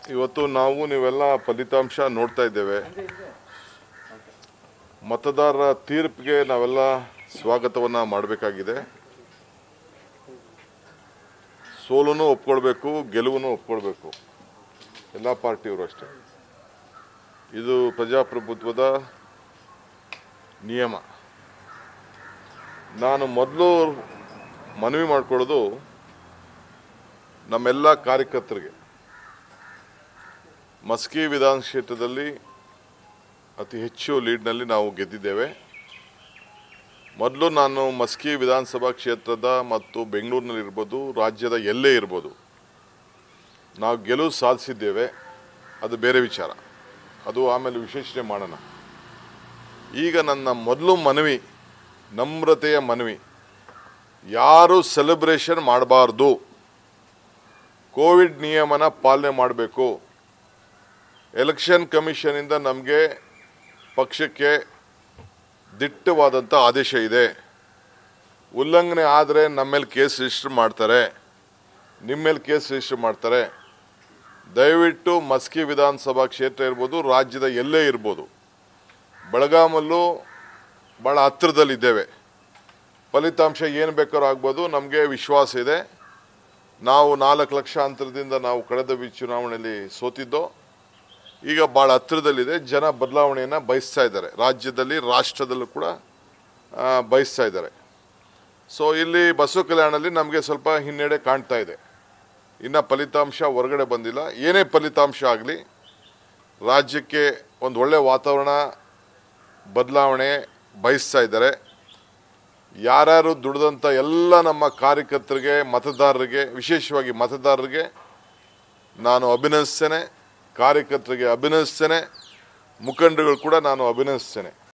ಇವತ್ತು ನಾವು ನೀವೆಲ್ಲ ಫಲಿತಾಂಶ ನೋಡ್ತಾ ಇದ್ದೇವೆ ಮತದಾರರ ತೀರ್ಪಿಗೆ ನಾವೆಲ್ಲ ಸ್ವಾಗತವನ್ನ ಮಾಡಬೇಕಾಗಿದೆ ಸೋಲನ್ನು ಒಪ್ಕೊಳ್ಬೇಕು ಗೆಲುವನ್ನು ಒಪ್ಕೊಳ್ಬೇಕು ಎಲ್ಲ ಪಾರ್ಟಿಯವರು ಅಷ್ಟೇ ಇದು ಪ್ರಜಾಪ್ರಭುತ್ವದ ನಿಯಮ ನಾನು ಮೊದಲು ಮನವಿ ಮಾಡ್ಕೊಳ್ಳೋದು ನಮ್ಮೆಲ್ಲ ಕಾರ್ಯಕರ್ತರಿಗೆ ಮಸ್ಕಿ ವಿಧಾನ ಕ್ಷೇತ್ರದಲ್ಲಿ ಅತಿ ಹೆಚ್ಚು ಲೀಡ್ನಲ್ಲಿ ನಾವು ಗೆದ್ದಿದ್ದೇವೆ ಮೊದಲು ನಾನು ಮಸ್ಕಿ ವಿಧಾನಸಭಾ ಕ್ಷೇತ್ರದ ಮತ್ತು ಬೆಂಗಳೂರಿನಲ್ಲಿರ್ಬೋದು ರಾಜ್ಯದ ಎಲ್ಲೇ ಇರ್ಬೋದು ನಾವು ಗೆಲುವು ಸಾಧಿಸಿದ್ದೇವೆ ಅದು ಬೇರೆ ವಿಚಾರ ಅದು ಆಮೇಲೆ ವಿಶ್ಲೇಷಣೆ ಮಾಡೋಣ ಈಗ ನನ್ನ ಮೊದಲು ಮನವಿ ನಮ್ರತೆಯ ಮನವಿ ಯಾರು ಸೆಲೆಬ್ರೇಷನ್ ಮಾಡಬಾರ್ದು ಕೋವಿಡ್ ನಿಯಮನ ಪಾಲನೆ ಮಾಡಬೇಕು ಎಲೆಕ್ಷನ್ ಕಮಿಷನಿಂದ ನಮಗೆ ಪಕ್ಷಕ್ಕೆ ದಿಟ್ಟವಾದಂಥ ಆದೇಶ ಇದೆ ಉಲ್ಲಂಘನೆ ಆದರೆ ನಮ್ಮ ಮೇಲೆ ಕೇಸ್ ರಿಜಿಸ್ಟರ್ ಮಾಡ್ತಾರೆ ನಿಮ್ಮ ಮೇಲೆ ಕೇಸ್ ರಿಜಿಸ್ಟರ್ ಮಾಡ್ತಾರೆ ದಯವಿಟ್ಟು ಮಸ್ಕಿ ವಿಧಾನಸಭಾ ಕ್ಷೇತ್ರ ಇರ್ಬೋದು ರಾಜ್ಯದ ಎಲ್ಲೇ ಇರ್ಬೋದು ಬೆಳಗಾಮಲ್ಲೂ ಭಾಳ ಹತ್ತಿರದಲ್ಲಿದ್ದೇವೆ ಫಲಿತಾಂಶ ಏನು ಬೇಕಾದ್ರೂ ಆಗ್ಬೋದು ನಮಗೆ ವಿಶ್ವಾಸ ಇದೆ ನಾವು ನಾಲ್ಕು ಲಕ್ಷ ಅಂತರದಿಂದ ನಾವು ಕಳೆದ ವಿ ಚುನಾವಣೆಯಲ್ಲಿ ಸೋತಿದ್ದೋ ಈಗ ಭಾಳ ಹತ್ತಿರದಲ್ಲಿದೆ ಜನ ಬದಲಾವಣೆಯನ್ನು ಬಯಸ್ತಾ ಇದ್ದಾರೆ ರಾಜ್ಯದಲ್ಲಿ ರಾಷ್ಟ್ರದಲ್ಲೂ ಕೂಡ ಆ, ಬಯಸ್ತಾ ಇದ್ದಾರೆ ಸೊ ಇಲ್ಲಿ ಬಸವ ಕಲ್ಯಾಣಲ್ಲಿ ನಮಗೆ ಸ್ವಲ್ಪ ಹಿನ್ನಡೆ ಕಾಣ್ತಾ ಇದೆ ಇನ್ನು ಫಲಿತಾಂಶ ಹೊರಗಡೆ ಬಂದಿಲ್ಲ ಏನೇ ಫಲಿತಾಂಶ ಆಗಲಿ ರಾಜ್ಯಕ್ಕೆ ಒಂದು ಒಳ್ಳೆ ವಾತಾವರಣ ಬದಲಾವಣೆ ಬಯಸ್ತಾ ಇದ್ದಾರೆ ಯಾರ್ಯಾರು ದುಡಿದಂಥ ಎಲ್ಲ ನಮ್ಮ ಕಾರ್ಯಕರ್ತರಿಗೆ ಮತದಾರರಿಗೆ ವಿಶೇಷವಾಗಿ ಮತದಾರರಿಗೆ ನಾನು ಅಭಿನಂದಿಸ್ತೇನೆ ಕಾರ್ಯಕರ್ತರಿಗೆ ಅಭಿನಂದಿಸ್ತೇನೆ ಮುಖಂಡರುಗಳು ಕೂಡ ನಾನು ಅಭಿನಂದಿಸ್ತೇನೆ